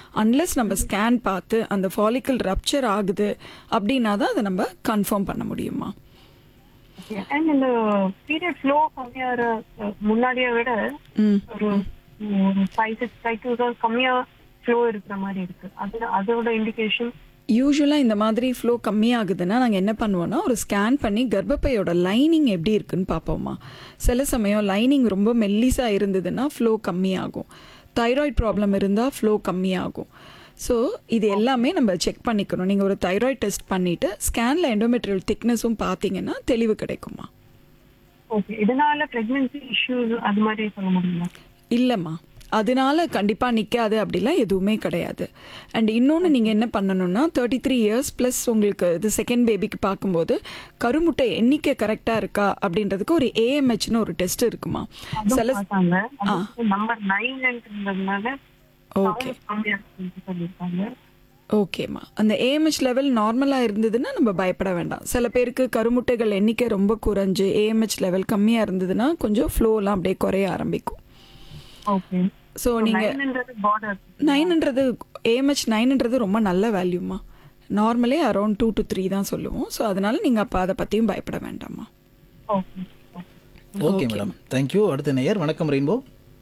Unless நம்ம scan பார்த்து அந்த ஃபாலிக்கல் ரப்ச்சர் ஆகுது அப்படின்னா தான் அதை நம்ம கன்ஃபார்ம் பண்ண முடியுமா அண்ட் இந்த பீரியட் ஃப்ளோ கம்மியாகிற முன்னாடியை விட ம் ஒரு five six five two hours கம்மியா ஃப்ளோ இருக்கிற மாதிரி இருக்கு அது அதோட இண்டிகேஷன் யூஸ்வலாக இந்த மாதிரி ஃப்ளோ கம்மியாகுதுன்னா நாங்கள் என்ன பண்ணுவோம்னா ஒரு ஸ்கேன் பண்ணி கர்ப்பப்பையோட லைனிங் எப்படி இருக்குன்னு பார்ப்போமா சில சமயம் லைனிங் ரொம்ப மெல்லிஸாக இருந்ததுன்னா ஃப்ளோ கம்மியாகும் தைராய்டு ப்ராப்ளம் இருந்தால் ஃப்ளோ கம்மியாகும் ஸோ இது எல்லாமே நம்ம செக் பண்ணிக்கணும் நீங்கள் ஒரு தைராய்டு டெஸ்ட் பண்ணிவிட்டு ஸ்கேனில் எண்டோமெட்ரியல் திக்னஸும் பார்த்தீங்கன்னா தெளிவு கிடைக்குமா ஓகே இதனால பிரெக்னன்சி இஷ்யூஸ் அது மாதிரி சொல்ல முடியுமா இல்லைம்மா அதனால கண்டிப்பாக நிற்காது அப்படிலாம் எதுவுமே கிடையாது அண்ட் இன்னொன்று நீங்கள் என்ன பண்ணணும்னா தேர்ட்டி த்ரீ இயர்ஸ் ப்ளஸ் உங்களுக்கு இது செகண்ட் பேபிக்கு பார்க்கும்போது கருமுட்டை எண்ணிக்கை கரெக்டாக இருக்கா அப்படின்றதுக்கு ஒரு ஏஎம்ஹெச்னு ஒரு டெஸ்ட் இருக்குமா சில பார்த்தாங்க நம்பர் நைன்ன்றதுனால ஓகே கம்மியா இருக்குன்னு சொல்லியிருக்காங்க ஓகேம்மா அந்த ஏஎம்ஹெச் லெவல் நார்மலாக இருந்ததுன்னா நம்ம பயப்பட வேண்டாம் சில பேருக்கு கருமுட்டைகள் எண்ணிக்கை ரொம்ப குறைஞ்சு ஏஎம்ஹெச் லெவல் கம்மியாக இருந்ததுன்னா கொஞ்சம் ஃப்ளோலாம் அப்படியே குறைய ஆரம்பிக்கும் ஓகே ஸோ நீங்கள் நைன்ன்றது பார்டர் நைன்ன்றது ஏஎம்ஹெச் நைன்ன்றது ரொம்ப நல்ல வேல்யூமா நார்மலே அரௌண்ட் டூ டு த்ரீ தான் சொல்லுவோம் ஸோ அதனால நீங்கள் அப்போ அதை பற்றியும் பயப்பட வேண்டாமா ஓகே ஓகே மேடம் தேங்க்யூ அடுத்த நேயர் வணக்கம் ரெயின்போ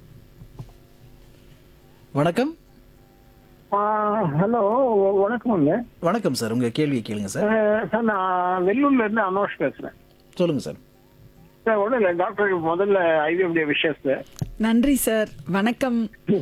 வணக்கம் ஹலோ வணக்கம்ங்க வணக்கம் சார் உங்கள் கேள்வியை கேளுங்க சார் அஹ் சார் நான் வெள்ளூர்ல இருந்து அனோஷ் பேசுறேன் சொல்லுங்கள் சார் சார் ஒன்றும் இல்லை டாக்டருக்கு முதல்ல ஐவிஎம்டைய விஷஸ் நன்றி சார் வணக்கம்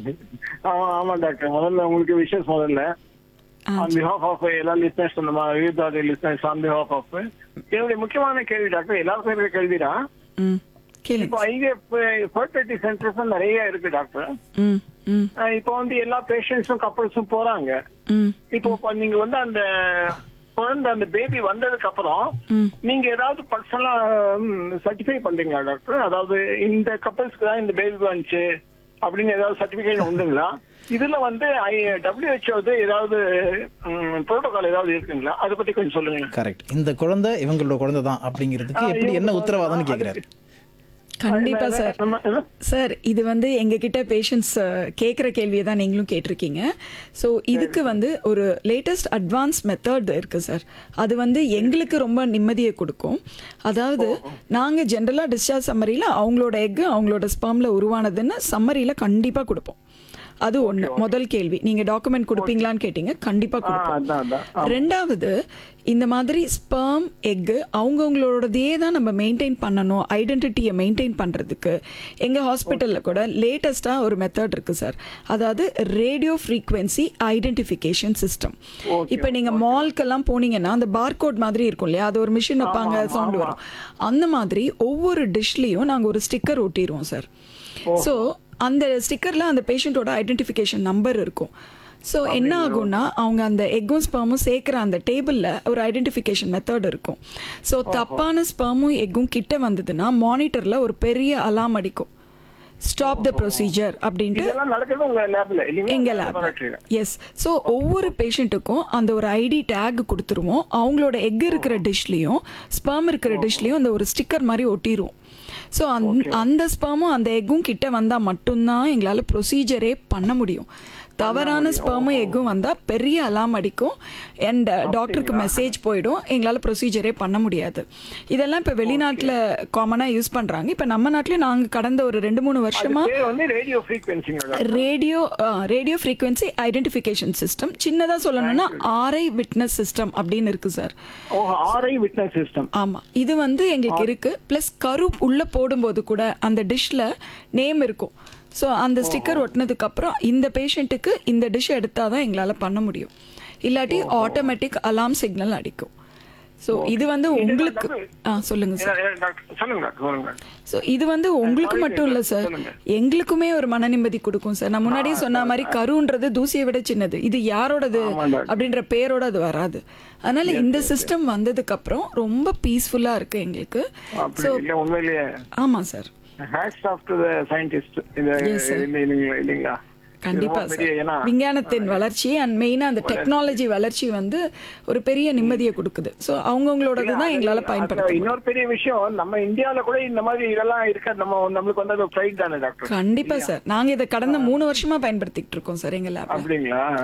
ஆமா ஆமா டாக்டர் முதல்ல உங்களுக்கு விஷஸ் முதல்ல ஆ, ஆன் பிஹாஃப் ஆஃப் எல்லா லிஸ்னர்ஸ் நம்ம விவிதாதி லிஸ்னர்ஸ் ஆன் பிஹாஃப் ஆஃப் என்னுடைய முக்கியமான கேள்வி டாக்டர் எல்லாருக்கும் இருக்கிற கேள்விதான் ம் கேளுங்க இப்போ ஐவிஎஃப் ஃபர்டிலிட்டி சென்டர்ஸ் நிறைய இருக்கு டாக்டர் ம் ம் அஹ் இப்போ வந்து எல்லா பேஷண்ட்ஸும் கப்பல்ஸும் போறாங்க ம் இப்போ இப்ப நீங்க வந்து அந்த குழந்தை அந்த பேபி வந்ததுக்கு அப்புறம் ம் நீங்க ஏதாவது பர்சனலா சர்டிஃபை பண்றீங்களா டாக்டர் அதாவது இந்த கப்பல்ஸ்க்கு தான் இந்த பேபி வந்துச்சு அப்படின்னு ஏதாவது சர்டிபிகேட் உண்டுங்களா இதுல வந்து டபிள்யூஹெச்ஓ ஏதாவது புரோட்டோகால் ஏதாவது இருக்குங்களா அதை பத்தி கொஞ்சம் சொல்லுங்க கரெக்ட் இந்த குழந்தை இவங்களோட குழந்தை தான் அப்படிங்கிறதுக்கு எப்படி என்ன உத்தரவாதம்னு கேட்குறாரு கண்டிப்பாக சார் நம்ம என்ன? சார் இது வந்து எங்ககிட்ட பேஷண்ட்ஸ் கேட்குற கேள்வியை தான் நீங்களும் கேட்டிருக்கீங்க ஸோ இதுக்கு வந்து ஒரு லேட்டஸ்ட் அட்வான்ஸ் மெத்தட் இருக்குது சார் அது வந்து எங்களுக்கு ரொம்ப நிம்மதியை கொடுக்கும் அதாவது நாங்கள் ஜென்ரலாக டிஸ்சார்ஜ் சம்மரியில் அவங்களோட எக்கு அவங்களோட ஸ்பெர்மில் உருவானதுன்னு சம்மரியில் கண்டிப்பாக கொடுப்போம் அது ஒன்று முதல் கேள்வி நீங்கள் டாக்குமெண்ட் கொடுப்பீங்களான்னு கேட்டீங்க கண்டிப்பாக ஆ, கொடுப்போம் அதான் அதான் ரெண்டாவது இந்த மாதிரி ஸ்பெர்ம் எக்கு அவங்கவுங்களோடதையே தான் நம்ம மெயின்டைன் பண்ணணும் ஐடென்டிட்டியை மெயின்டைன் பண்ணுறதுக்கு எங்கள் ஹாஸ்பிட்டலில் கூட லேட்டஸ்ட்டாக ஒரு மெத்தட் இருக்குது சார் அதாவது ரேடியோ ஃப்ரீக்வன்சி ஐடென்டிஃபிகேஷன் சிஸ்டம் இப்போ நீங்கள் மால்க்கெல்லாம் போனீங்கன்னா அந்த பார்கோட் மாதிரி இருக்கும் இல்லையா அது ஒரு மிஷின் வைப்பாங்க சவுண்ட் வரும் அந்த மாதிரி ஒவ்வொரு டிஷ்லேயும் நாங்கள் ஒரு ஸ்டிக்கர் ஒட்டிடுவோம் சார் ஸோ அந்த ஸ்டிக்கரில் அந்த பேஷண்ட்டோட ஐடென்டிஃபிகேஷன் நம்பர் இருக்கும் ஸோ என்ன ஆகும்னா அவங்க அந்த எக்கும் ஸ்பெர்மும் சேர்க்குற அந்த டேபிளில் ஒரு ஐடென்டிஃபிகேஷன் மெத்தட் இருக்கும் ஸோ தப்பான ஸ்பெர்மும் எக்கும் கிட்ட வந்ததுன்னா மானிட்டரில் ஒரு பெரிய அலாம் அடிக்கும் ஸ்டாப் த ப்ரொசீஜர் அப்படின்ட்டு இதெல்லாம் நடக்கிறது உங்க லேப்ல எங்க இல்லைங்களா லேப் laboratory-ல. எஸ் ஸோ ஒவ்வொரு பேஷண்ட்டுக்கும் அந்த ஒரு ஐடி டேக் கொடுத்துருவோம் அவங்களோட எக் இருக்கிற டிஷ்லேயும் ஸ்பெர்ம் இருக்கிற டிஷ்லேயும் அந்த ஒரு ஸ்டிக்கர் மாதிரி ஒட்டிடுவோம் ஸோ அந் அந்த ஸ்பெர்மும் அந்த எக்கும் கிட்ட வந்தால் மட்டும்தான் எங்களால் ப்ரொசீஜரே பண்ண முடியும் தவறான ஸ்பெர்மும் எக்கும் வந்தால் பெரிய அலாம் அடிக்கும் அண்ட் டாக்டருக்கு மெசேஜ் போயிடும் எங்களால் ப்ரொசீஜரே பண்ண முடியாது இதெல்லாம் இப்போ வெளிநாட்டில் காமனாக யூஸ் பண்ணுறாங்க இப்போ நம்ம நாட்டிலையும் நாங்கள் கடந்த ஒரு ரெண்டு மூணு வருஷமாக பேர் வந்து ரேடியோ ஃப்ரீக்வன்சிங்களா radio radio frequency identification system சின்னதாக சொல்லணும்னா ஆர்ஐ விட்னஸ் சிஸ்டம் அப்படின்னு இருக்கு சார் ஓ ஆர்ஐ விட்னஸ் சிஸ்டம் ஆமா இது வந்து எங்களுக்கு இருக்கு ப்ளஸ் கரு உள்ள போடும்போது கூட அந்த டிஷ்ல நேம் இருக்கும் ஸோ அந்த ஸ்டிக்கர் ஒட்டினதுக்கு அப்புறம் இந்த பேஷண்ட்டுக்கு இந்த டிஷ் எடுத்தால் தான் எங்களால் பண்ண முடியும் இல்லாட்டி ஆட்டோமேட்டிக் அலாம் சிக்னல் அடிக்கும் ஸோ இது வந்து உங்களுக்கு ஆ சொல்லுங்க சார் டாக்டர் சொல்லுங்க டாக்டர் சொல்லுங்க ஸோ இது வந்து உங்களுக்கு மட்டும் இல்லை சார் சொல்லுங்க. எங்களுக்குமே ஒரு மன நிம்மதி கொடுக்கும் சார் நான் முன்னாடியே சொன்ன மாதிரி கருன்றது தூசியை விட சின்னது இது யாரோடது அப்படின்ற பேரோட அது வராது அதனால இந்த சிஸ்டம் வந்ததுக்கு அப்புறம் ரொம்ப பீஸ்ஃபுல்லா இருக்கு எங்களுக்கு அப்படி இல்ல உண்மையிலேயே ஆமாம் sir hats off to the scientist இந்த Yes, sir. இல்ல- இல்லைங்களா இல்லைங்களா கண்டிப்பா இது ரொம்ப சார் பெரிய ஏன்னா விஞ்ஞானத்தின் வளர்ச்சி அண்ட் மெயினாக அந்த டெக்னாலஜி வளர்ச்சி வந்து ஒரு பெரிய நிம்மதியை கொடுக்குது ஸோ அவங்கவுங்களோடது தான் எங்களால் அது பயன்படுத்த முடியும். இன்னொரு பெரிய விஷயம் நம்ம இந்தியால கூட இந்த மாதிரி இதெல்லாம் இருக்க நம்ம நம்மளுக்கு வந்து அது ப்ரைட் தானே டாக்டர் கண்டிப்பா சார் நாங்க இதை கடந்த மூணு வருஷமா பயன்படுத்திட்டு இருக்கோம் சார் எங்க லேப்ல அப்படிங்களா